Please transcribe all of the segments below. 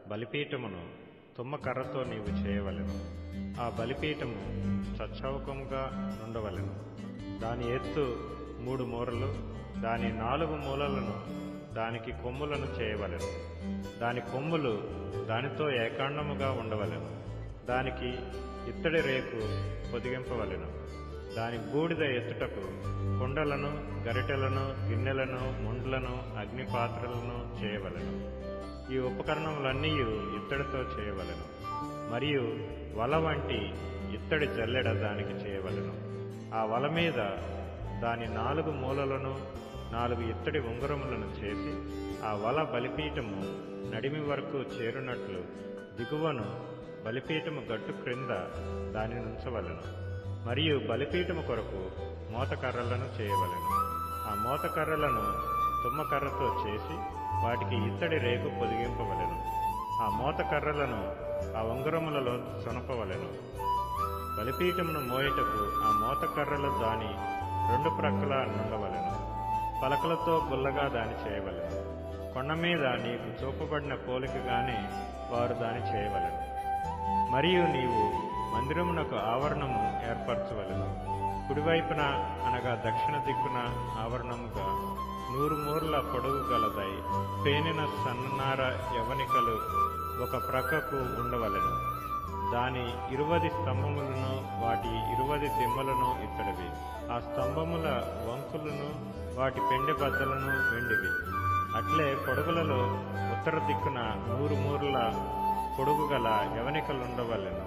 బలిపీఠమును తుమ్మకర్రతో నీవు చేయవలెను ఆ బలిపీఠము చచ్చౌకముగా నుండవలెను దాని ఎత్తు మూడు మూరలు దాని నాలుగు మూలలను దానికి కొమ్ములను చేయవలెను దాని కొమ్ములు దానితో ఏకాండముగా ఉండవలెను దానికి ఇత్తడి రేకు పొదిగింపవలెను దాని బూడిద ఎత్తుటకు కుండలను గరిటెలను గిన్నెలను ముండ్లను అగ్నిపాత్రలను చేయవలెను ఈ ఉపకరణములన్నీ ఇత్తడితో చేయవలెను మరియు వల వంటి ఇత్తడి జల్లెడ దానికి చేయవలెను ఆ వల మీద దాని నాలుగు మూలలను నాలుగు ఇత్తడి ఉంగరములను చేసి ఆ వల బలిపీఠము నడిమి వరకు చేరునట్లు దిగువను బలిపీఠము గట్టు క్రింద దాని నుంచవలెను మరియు బలిపీఠము కొరకు మోతకర్రలను చేయవలెను ఆ మోతకర్రలను తుమ్మకర్రతో చేసి వాటికి ఇత్తడి రేకు పొదిగింపవలెను ఆ మోతకర్రలను ఆ ఉంగరములలో సొనపవలెను బలిపీఠమును మోయటకు ఆ మోతకర్రలు దాని రెండు ప్రక్కల నుండవలెను పలకలతో గుల్లగా దాని చేయవలెను కొండ మీద నీకు చూపబడిన పోలికగానే వారు దాని చేయవలెను మరియు నీవు మందిరమునకు ఆవరణము ఏర్పరచవలెను కుడివైపున అనగా దక్షిణ దిక్కున ఆవరణముగా నూరు మూర్ల పొడవు గలదై పేనిన సన్ననార యవనికలు ఒక ప్రక్కకు ఉండవలెను దాని ఇరువది స్తంభములను వాటి ఇరువది దిమ్మలను ఇత్తడివి ఆ స్తంభముల వంకులను వాటి పెండె బద్దలను వెండివి అట్లే పొడుగులలో ఉత్తర దిక్కున నూరు మూర్ల పొడుగు గల యవనికలుండవలెను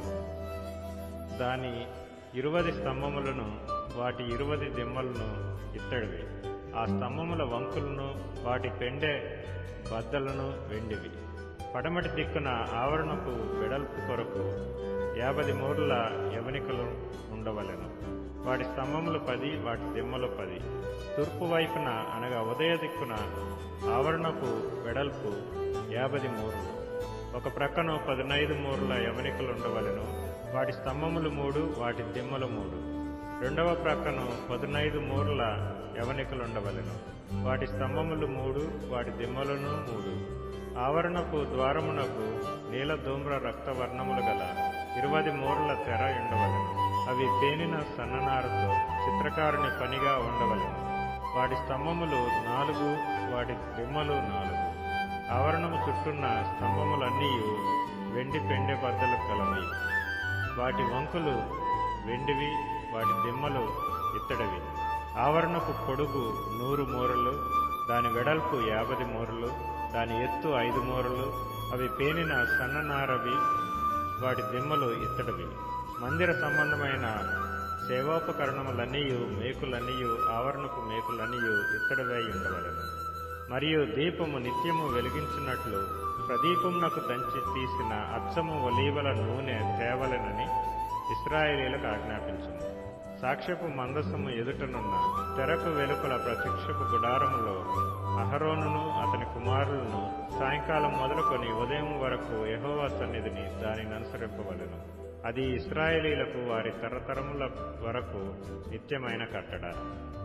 దాని ఇరువది స్తంభములను వాటి ఇరువది దిమ్మలను ఇత్తడివి ఆ స్తంభముల వంకులను వాటి పెండె బద్దలను వెండివి పడమటి దిక్కున ఆవరణకు వెడల్పు కొరకు యాభై మూర్ల యవనికలు ఉండవలెను వాటి స్తంభములు పది వాటి దిమ్మలు పది తూర్పు వైపున అనగా ఉదయ దిక్కున ఆవరణకు వెడల్పు యాభై మూర్లు ఒక ప్రక్కన పదినైదు మూర్ల యవనికలు ఉండవలెను వాటి స్తంభములు మూడు వాటి దిమ్మలు మూడు రెండవ ప్రక్కన పదునైదు మూర్ల యవనికలుండవలెను వాటి స్తంభములు మూడు వాటి దిమ్మలను మూడు ఆవరణకు ద్వారమునకు నీల ధూమ్ర రక్తవర్ణములు గల ఇరువది మూరల తెర ఉండవలెను అవి పేనిన సన్ననారతో చిత్రకారుని పనిగా ఉండవలెను వాటి స్తంభములు నాలుగు వాటి దిమ్మలు నాలుగు ఆవరణము చుట్టూన్న స్తంభములన్నీ వెండి పెండె బద్దలు కలవి వాటి వంకులు వెండివి వాటి దిమ్మలు ఇత్తడివి ఆవరణపు పొడుగు నూరు మూరలు దాని వెడల్పు యాభై మూరలు దాని ఎత్తు ఐదు మూరలు అవి పేనిన సన్ననారవి వాటి దిమ్మలు ఇత్తడివి మందిర సంబంధమైన సేవోపకరణములన్నీ మేకులన్నీ ఆవరణపు మేకులన్నీ ఇత్తడివై ఉండవలెను మరియు దీపము నిత్యము వెలిగించినట్లు ప్రదీపమునకు దంచి తీసిన అచ్చము ఒలీవల నూనె తేవలెనని ఇస్రాయేలీలకు ఆజ్ఞాపించింది సాక్ష్యపు మందసము ఎదుటనున్న తెరకు వెలుపల ప్రత్యక్షపు గుడారములో అహరోనును అతని కుమారులను సాయంకాలం మొదలుకొని ఉదయం వరకు యహోవా సన్నిధిని దానిని అనుసరింపవలెను అది ఇస్రాయేలీలకు వారి తరతరముల వరకు నిత్యమైన కట్టడ